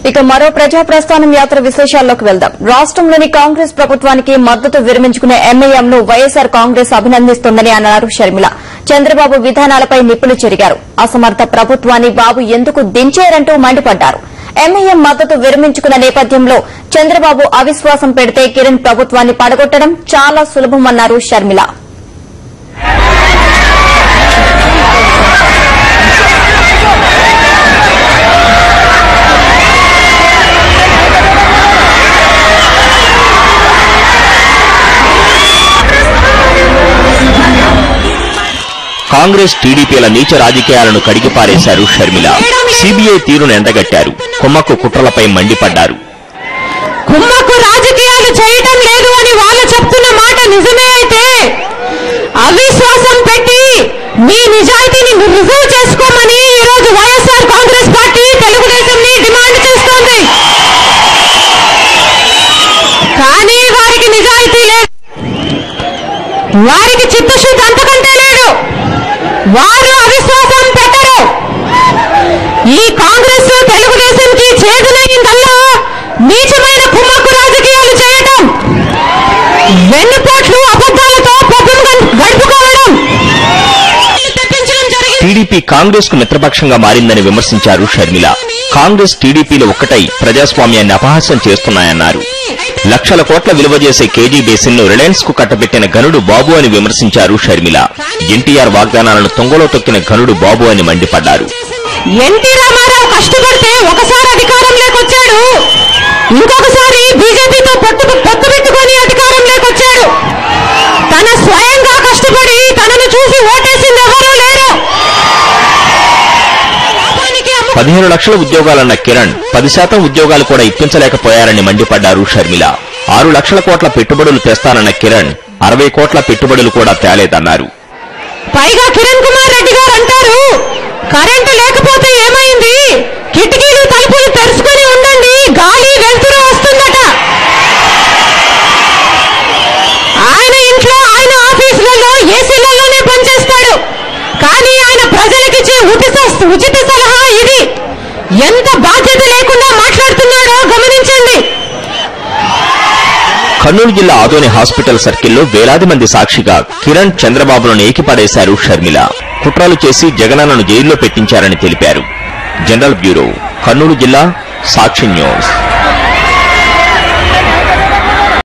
ఇక మరో ప్రజా ప్రస్థానం యాత్ర విశేషాల్లోకి వెళ్దాం రాష్ట్రంలోని కాంగ్రెస్ ప్రభుత్వానికి మద్దతు విరమించుకునే ఎంఐఎంను వైఎస్సార్ కాంగ్రెస్ అభినందిస్తోందని అన్నారు షర్మిల చంద్రబాబు విధానాలపై నిప్పులు చెరిగారు అసమర్థ ప్రభుత్వాన్ని బాబు ఎందుకు దించారంటూ మండిపడ్డారు ఎంఐఎం మద్దతు విరమించుకున్న నేపథ్యంలో చంద్రబాబు అవిశ్వాసం పెడితే కిరణ్ ప్రభుత్వాన్ని పడగొట్టడం చాలా సులభమన్నారు షర్మిల కాంగ్రెస్ టీడీపీల నీచ రాజకీయాలను కడిగిపారేశారు షర్మిల సిబిఐ తీరును ఎండగట్టారు కుమ్మక్కు కుట్రలపై మండిపడ్డారు కుమ్మక్కు రాజకీయాలు చేయటం లేదు అని వాళ్ళు చెప్తున్న మాట నిజమే అయితే అవిశ్వాసం పెట్టి మీ నిజాయితీని రుజువు చేసుకోమని ఈ రోజు వైఎస్ఆర్ కాంగ్రెస్ పార్టీ తెలుగుదేశంని డిమాండ్ చేస్తోంది కానీ వారికి నిజాయితీ లేదు వారికి చిత్తశుద్ధి అంతకంటే లేదు వారు అవిశ్వాసం పెట్టరు ఈ కాంగ్రెస్ తెలుగుదేశంకి చేదునైందల్లా నీచమైన కుమ్మక్కు రాజకీయాలు చేయటం వెన్నుపోట్లు అబద్ధాలతో పబ్బం గడుపుకోవడం తెప్పించడం జరిగింది టీడీపీ కాంగ్రెస్ కు మిత్రపక్షంగా మారిందని విమర్శించారు షర్మిల కాంగ్రెస్ టీడీపీలు ఒక్కటై ప్రజాస్వామ్యాన్ని అపహాస్యం చేస్తున్నాయన్నారు లక్షల కోట్ల విలువ చేసే కేజీ బేసిన్ ను రిలయన్స్ కు కట్టబెట్టిన ఘనుడు బాబు అని విమర్శించారు షర్మిల ఎన్టీఆర్ వాగ్దానాలను తొంగలో తొక్కిన ఘనుడు బాబు అని మండిపడ్డారు ఎన్టీ రామారావు కష్టపడితే ఒకసారి అధికారంలోకి వచ్చాడు ఇంకొకసారి బీజేపీతో పొత్తు పొత్తు పెట్టుకొని అధికారంలోకి వచ్చాడు తన స్వయంగా కష్టపడి తనను చూసి ఓటేసింది ఎవరూ లేరు లాభానికి అమ్ము- పదిహేను లక్షల ఉద్యోగాలన్న కిరణ్ పది శాతం ఉద్యోగాలు కూడా ఇప్పించలేకపోయారని మండిపడ్డారు షర్మిల ఆరు లక్షల కోట్ల పెట్టుబడులు తెస్తానన్న కిరణ్ అరవై కోట్ల పెట్టుబడులు కూడా తేలేదన్నారు పైగా కిరణ్ కుమార్ రెడ్డి గారు అంటారు కరెంటు లేకపోతే ఏమైంది కిటికీలు తలుపులు తెరుచుకొని ఉండండి గాలి వెలుతురు వస్తుందట ఆయన ఇంట్లో ఆయన ఆఫీసులలో ఏసీలలోనే పనిచేస్తాడు కానీ ఆయన ప్రజలకిచ్చే ఉచిత ఉచిత సలహా ఇది ఎంత బాధ్యత లేకుండా మాట్లాడుతున్నాడో గమనించండి కర్నూలు జిల్లా ఆదోని హాస్పిటల్ సర్కిల్లో వేలాది మంది సాక్షిగా కిరణ్ చంద్రబాబులను ఏకిపడేశారు షర్మిల కుట్రలు చేసి జగనన్నను జైల్లో పెట్టించారని తెలిపారు జనరల్ బ్యూరో కర్నూలు జిల్లా సాక్షి న్యూస్